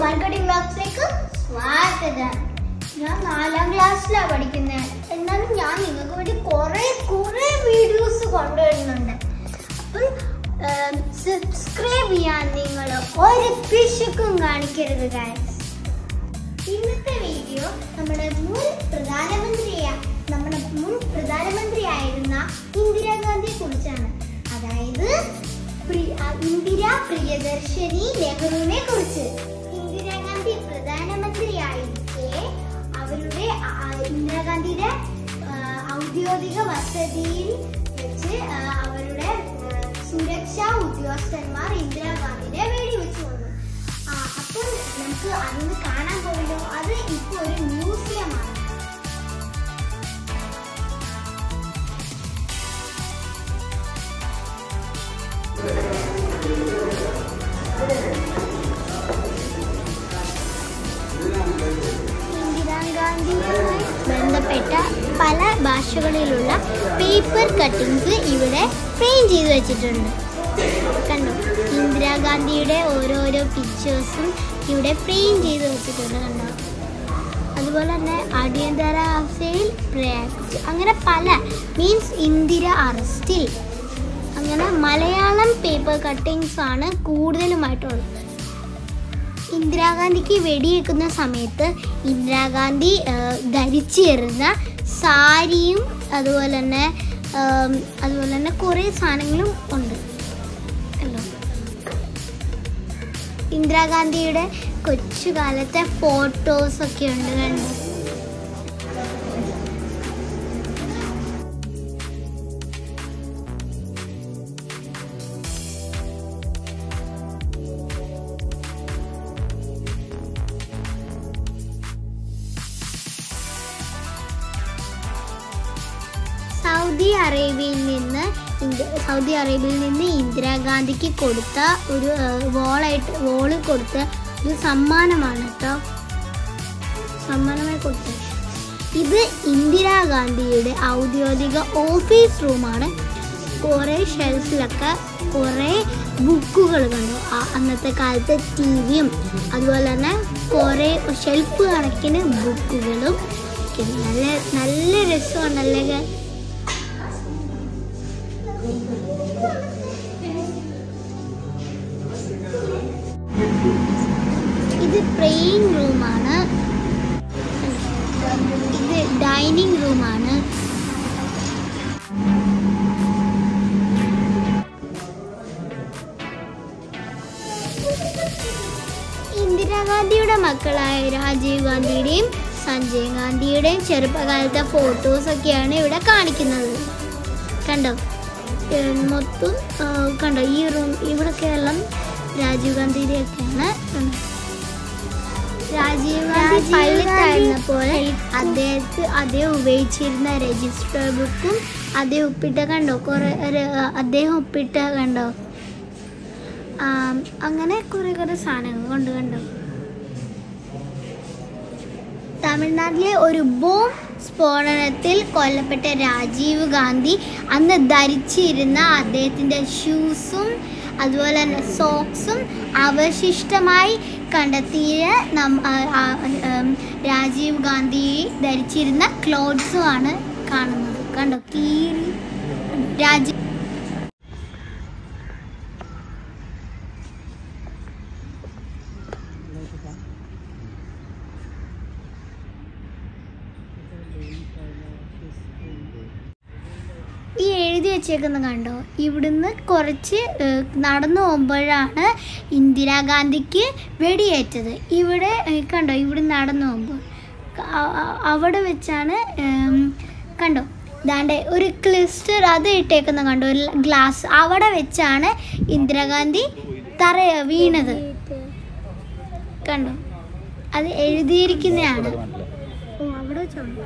Marketing ക്ലാസ്സിലേക്ക് സ്വാഗതം ഞാൻ നാലാം ക്ലാസ്സിലാണ് പഠിക്കുന്നത് എന്നാലും ഞാൻ നിങ്ങൾക്ക് വേണ്ടി കുറെ കുറെ വീഡിയോസ് കൊണ്ടുവരുന്നുണ്ട് അപ്പം സബ്സ്ക്രൈബ് ചെയ്യാൻ നിങ്ങൾ ഒരു പിശുക്കും കാണിക്കരുത് ഗൈസ് ഇന്നത്തെ വീഡിയോ നമ്മുടെ മുൻ പ്രധാനമന്ത്രിയ നമ്മുടെ മുൻ പ്രധാനമന്ത്രിയായിരുന്ന ഇന്ദിരാഗാന്ധിയെ കുറിച്ചാണ് അതായത് പ്രി- ആ, ഇന്ദിര പ്രിയദർശിനി നെഹ്റുവിനെ കുറിച്ച് ഇന്ദിരാഗാന്ധി പ്രധാനമന്ത്രിയായിരിക്കെ അവരുടെ ആ, ആ, ഇന്ദിരാഗാന്ധിയുടെ ആ, ഔദ്യോഗിക വസതിയിൽ വെച്ച് ആ, അവരുടെ ആ, സുരക്ഷാ ഉദ്യോഗസ്ഥന്മാർ ഇന്ദിരാഗാന്ധിനെ വെടിവെച്ചു കൊന്നു ആ, അപ്പോൾ നമുക്ക് അതൊന്ന് കാണാൻ പോയല്ലോ അത് ഇപ്പൊ ഒരു മ്യൂസിയമാണ് ഇന്ദിരാഗാന്ധിയുമായി ബന്ധപ്പെട്ട പല ഭാഷകളിലുള്ള പേപ്പർ കട്ടിങ്സ് ഇവിടെ ഫ്രെയിം ചെയ്ത് വെച്ചിട്ടുണ്ട് കണ്ടോ ഇന്ദിരാഗാന്ധിയുടെ ഓരോരോ പിക്ചേഴ്സും ഇവിടെ ഫ്രെയിം ചെയ്ത് വെച്ചിട്ടുണ്ട് കണ്ടോ അതുപോലെ തന്നെ അടിയന്തരാവസ്ഥയിൽ പ്രയാക്ട് അങ്ങനെ പല മീൻസ് ഇന്ദിര അറസ്റ്റിൽ അങ്ങനെ മലയാളം പേപ്പർ കട്ടിങ്സ് ആണ് കൂടുതലുമായിട്ടുള്ളത് ഇന്ദിരാഗാന്ധിക്ക് വെടിയേക്കുന്ന സമയത്ത് ഇന്ദിരാഗാന്ധി ആ, ധരിച്ചിരുന്ന സാരിയും അതുപോലെ തന്നെ ആം, അതുപോലെ തന്നെ കുറേ സാധനങ്ങളും ഉണ്ട് കണ്ടോ ഇന്ദിരാഗാന്ധിയുടെ കൊച്ചുകാലത്തെ ഫോട്ടോസ് ഒക്കെ ഉണ്ട് കണ്ടോ സൗദി അറേബ്യയിൽ നിന്ന് ഇന്ത്യ സൗദി അറേബ്യയിൽ നിന്ന് ഇന്ദിരാഗാന്ധിക്ക് കൊടുത്ത ഒരു വോളായിട്ട് വോള് കൊടുത്ത ഒരു സമ്മാനമാണ് കേട്ടോ സമ്മാനമായി കൊടുത്തത് ഇത് ഇന്ദിരാഗാന്ധിയുടെ ഔദ്യോഗിക ഓഫീസ് റൂമാണ് കുറേ ഷെൽഫിലൊക്കെ കുറേ ബുക്കുകൾ കണ്ടു ആ അന്നത്തെ കാലത്തെ ടി വിയും അതുപോലെ തന്നെ കുറേ ഷെൽഫ് കണക്കിന് ബുക്കുകളും ഒക്കെ ഉണ്ട്. നല്ല നല്ല രസമുണ്ടല്ലേ ഇത് പ്രെയിങ് റൂമാണ് ഇത് ഡൈനിങ് റൂമാണ് ഇന്ദിരാഗാന്ധിയുടെ മക്കളായ രാജീവ് ഗാന്ധിയുടെയും സഞ്ജയ് ഗാന്ധിയുടെയും ചെറുപ്പകാലത്തെ ഫോട്ടോസ് ഒക്കെയാണ് ഇവിടെ കാണിക്കുന്നത് കണ്ടോ ഏർ മൊത്തം ആ, കണ്ടോ ഈ റൂം ഇവിടൊക്കെ എല്ലാം രാജീവ് ഗാന്ധിയുടെ ഒക്കെയാണ് കണ്ടോ രാജീവ് ഗാന്ധി പൈലറ്റ് ആയിരുന്നപ്പോൾ അദ്ദേഹത്തെ അദ്ദേഹം ഉപയോഗിച്ചിരുന്ന രജിസ്റ്റർ ബുക്കും അദ്ദേഹം ഒപ്പിട്ട കണ്ടോ കുറെ ഒരു, ആ, അദ്ദേഹം ഒപ്പിട്ട കണ്ടോ ആ, അങ്ങനെ കുറെ കുറെ സാധനങ്ങൾ കൊണ്ട് കണ്ടോ തമിഴ്നാട്ടിലെ ഒരു ബോംബ് സ്ഫോടനത്തിൽ കൊല്ലപ്പെട്ട രാജീവ് ഗാന്ധി അന്ന് ധരിച്ചിരുന്ന അദ്ദേഹത്തിൻ്റെ ഷൂസും അതുപോലെ തന്നെ സോക്സും അവശിഷ്ടമായി കണ്ടെത്തിയ നം ആ- ആ- ഉം, രാജീവ് ഗാന്ധി ധരിച്ചിരുന്ന ക്ലോത്ത്സും ആണ് കാണുന്നത് കണ്ടോ കീറി രാജീവ് ഈ എഴുതി വെച്ചേക്കുന്ന കണ്ടോ ഇവിടുന്ന് കുറച്ച് ഏഹ്, നടന്നു പോകുമ്പോഴാണ് ഇന്ദിരാഗാന്ധിക്ക് വെടിയേറ്റത് ഇവിടെ ഏഹ്, കണ്ടോ ഇവിടെ നടന്നു പോകുമ്പോൾ അ- അ- അവിടെ വെച്ചാണ് ഏം, കണ്ടോ ദാണ്ടെ ഒരു ക്ലിസ്റ്റർ അത് ഇട്ടേക്കുന്ന കണ്ടോ ഒരു ഗ്ലാസ് അവിടെ വെച്ചാണ് ഇന്ദിരാഗാന്ധി തറ വീണത് കണ്ടോ അത് എഴുതിയിരിക്കുന്നതാണ് ഓ അവിടെ വെച്ചാണ്